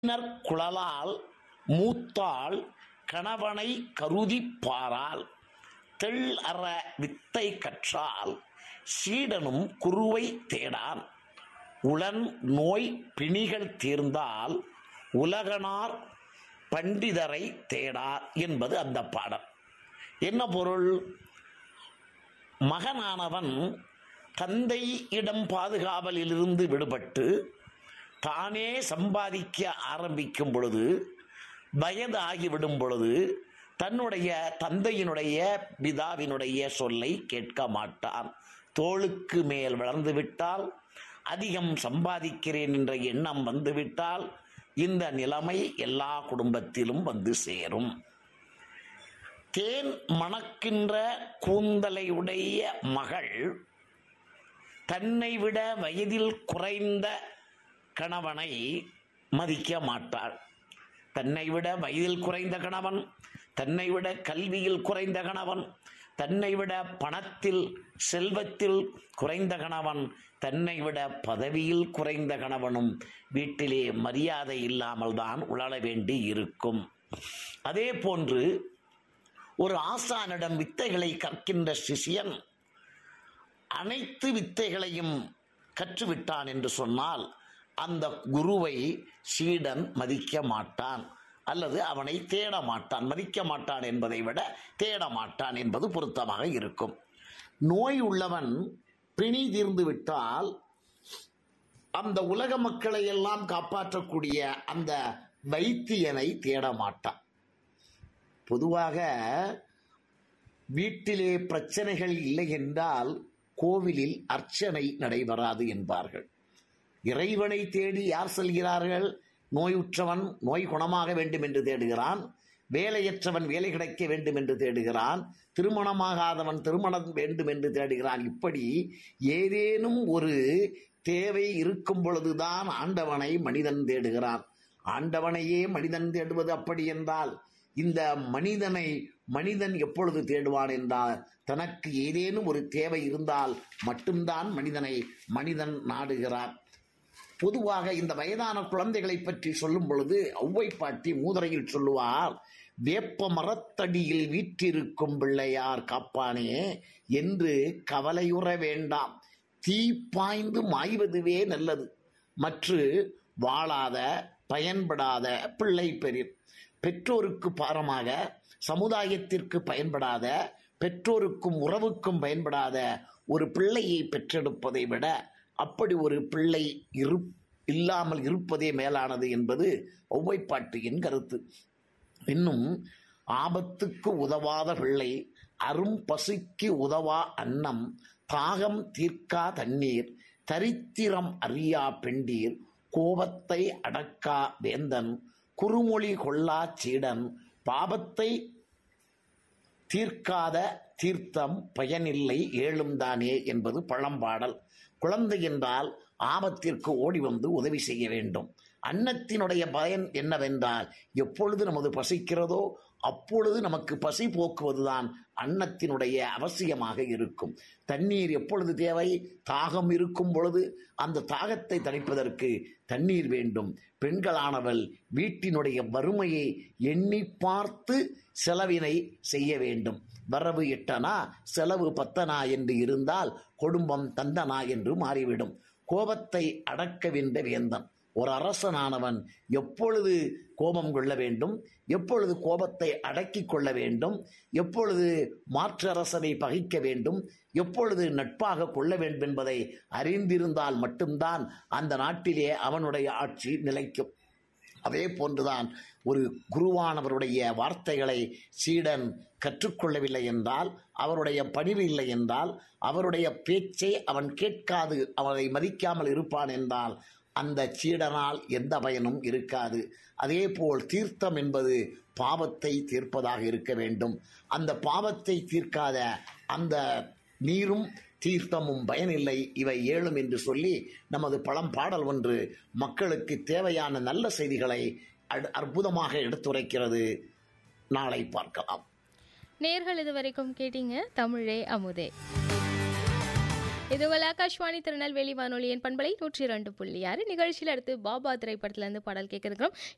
பின்னர் குழலால் மூத்தாள் கணவனை கருதிப் பாரால் தெள் அற வித்தை கற்றால் சீடனும் குருவை தேடான் உளன் நோய் பிணிகள் தீர்ந்தால் உலகனார் பண்டிதரை தேடார் என்பது அந்த பாடல் என்ன பொருள் மகனானவன் தந்தை இடம் பாதுகாவலிலிருந்து விடுபட்டு தானே சம்பாதிக்க ஆரம்பிக்கும் பொழுது வயது ஆகிவிடும் பொழுது தன்னுடைய தந்தையினுடைய பிதாவினுடைய சொல்லை கேட்க மாட்டான் தோளுக்கு மேல் வளர்ந்து விட்டால் அதிகம் சம்பாதிக்கிறேன் என்ற எண்ணம் வந்துவிட்டால் இந்த நிலைமை எல்லா குடும்பத்திலும் வந்து சேரும் தேன் மணக்கின்ற கூந்தலையுடைய மகள் தன்னை விட வயதில் குறைந்த கணவனை மதிக்க மாட்டாள் தன்னை விட வயதில் குறைந்த கணவன் தன்னை விட கல்வியில் குறைந்த கணவன் தன்னை விட பணத்தில் செல்வத்தில் குறைந்த கணவன் தன்னை விட பதவியில் குறைந்த கணவனும் வீட்டிலே மரியாதை இல்லாமல் தான் உழல வேண்டி இருக்கும் அதே போன்று ஒரு ஆசானிடம் வித்தைகளை கற்கின்ற சிஷியன் அனைத்து வித்தைகளையும் கற்றுவிட்டான் என்று சொன்னால் அந்த குருவை சீடன் மதிக்க மாட்டான் அல்லது அவனை தேட மாட்டான் மதிக்க மாட்டான் என்பதை விட தேட மாட்டான் என்பது பொருத்தமாக இருக்கும் நோய் உள்ளவன் பிணி தீர்ந்து விட்டால் அந்த உலக மக்களை எல்லாம் காப்பாற்றக்கூடிய அந்த வைத்தியனை தேட மாட்டான் பொதுவாக வீட்டிலே பிரச்சனைகள் இல்லை என்றால் கோவிலில் அர்ச்சனை நடைபெறாது என்பார்கள் இறைவனை தேடி யார் செல்கிறார்கள் நோயுற்றவன் நோய் குணமாக வேண்டும் என்று தேடுகிறான் வேலையற்றவன் வேலை கிடைக்க வேண்டும் என்று தேடுகிறான் திருமணமாகாதவன் திருமணம் வேண்டும் என்று தேடுகிறான் இப்படி ஏதேனும் ஒரு தேவை இருக்கும் பொழுதுதான் ஆண்டவனை மனிதன் தேடுகிறான் ஆண்டவனையே மனிதன் தேடுவது அப்படி என்றால் இந்த மனிதனை மனிதன் எப்பொழுது தேடுவான் என்றால் தனக்கு ஏதேனும் ஒரு தேவை இருந்தால் மட்டும்தான் மனிதனை மனிதன் நாடுகிறான் பொதுவாக இந்த வயதான குழந்தைகளை பற்றி சொல்லும் பொழுது ஒவ்வை பாட்டி மூதுரையில் சொல்லுவார் வேப்ப மரத்தடியில் வீற்றிருக்கும் பிள்ளையார் காப்பானே என்று கவலையுற வேண்டாம் தீ பாய்ந்து மாய்வதுவே நல்லது மற்ற வாழாத பயன்படாத பிள்ளை பெறிர் பெற்றோருக்கு பாரமாக சமுதாயத்திற்கு பயன்படாத பெற்றோருக்கும் உறவுக்கும் பயன்படாத ஒரு பிள்ளையை பெற்றெடுப்பதை விட அப்படி ஒரு பிள்ளை இரு இல்லாமல் இருப்பதே மேலானது என்பது ஒவ்வைப்பாட்டியின் கருத்து இன்னும் ஆபத்துக்கு உதவாத பிள்ளை அரும் பசிக்கு உதவா அன்னம் தாகம் தீர்க்கா தண்ணீர் தரித்திரம் அறியா பெண்டீர் கோபத்தை அடக்கா வேந்தன் குறுமொழி கொள்ளா சீடன் பாபத்தை தீர்க்காத தீர்த்தம் பயனில்லை ஏழும் தானே என்பது பழம்பாடல் குழந்தை என்றால் ஆபத்திற்கு ஓடி வந்து உதவி செய்ய வேண்டும் அன்னத்தினுடைய பயன் என்னவென்றால் எப்பொழுது நமது பசிக்கிறதோ அப்பொழுது நமக்கு பசி போக்குவதுதான் அன்னத்தினுடைய அவசியமாக இருக்கும் தண்ணீர் எப்பொழுது தேவை தாகம் இருக்கும் பொழுது அந்த தாகத்தை தணிப்பதற்கு தண்ணீர் வேண்டும் பெண்களானவள் வீட்டினுடைய வறுமையை எண்ணி பார்த்து செலவினை செய்ய வேண்டும் வரவு எட்டனா செலவு பத்தனா என்று இருந்தால் குடும்பம் தந்தனா என்று மாறிவிடும் கோபத்தை அடக்க வேண்ட வேந்தன் ஒரு அரசனானவன் எப்பொழுது கோபம் கொள்ள வேண்டும் எப்பொழுது கோபத்தை அடக்கிக் கொள்ள வேண்டும் எப்பொழுது மாற்று அரசனை பகைக்க வேண்டும் எப்பொழுது நட்பாக கொள்ள வேண்டும் என்பதை அறிந்திருந்தால் மட்டும்தான் அந்த நாட்டிலே அவனுடைய ஆட்சி நிலைக்கும் அதே போன்றுதான் ஒரு குருவானவருடைய வார்த்தைகளை சீடன் கற்றுக்கொள்ளவில்லை என்றால் அவருடைய பணிவு இல்லை என்றால் அவருடைய பேச்சை அவன் கேட்காது அவனை மதிக்காமல் இருப்பான் என்றால் அந்த சீடனால் எந்த பயனும் இருக்காது அதே போல் தீர்த்தம் என்பது பாவத்தை தீர்ப்பதாக இருக்க வேண்டும் அந்த பாவத்தை தீர்க்காத அந்த நீரும் தீர்த்தமும் பயனில்லை இவை ஏழும் என்று சொல்லி நமது பழம் பாடல் ஒன்று மக்களுக்கு தேவையான நல்ல செய்திகளை அடு- அற்புதமாக எடுத்துரைக்கிறது நாளை பார்க்கலாம் நேர்கள் இதுவரைக்கும் கேட்டீங்க தமிழே அமுதே இது உங்கள் ஆகாஷ்வாணி திருநெல்வேலி வானொலியின் பண்பலை நூற்றி இரண்டு புள்ளி ஆறு நிகழ்ச்சியில் அடுத்து பாபா திரைப்படத்துல இருந்து பாடல் கேட்க இருக்கிறோம்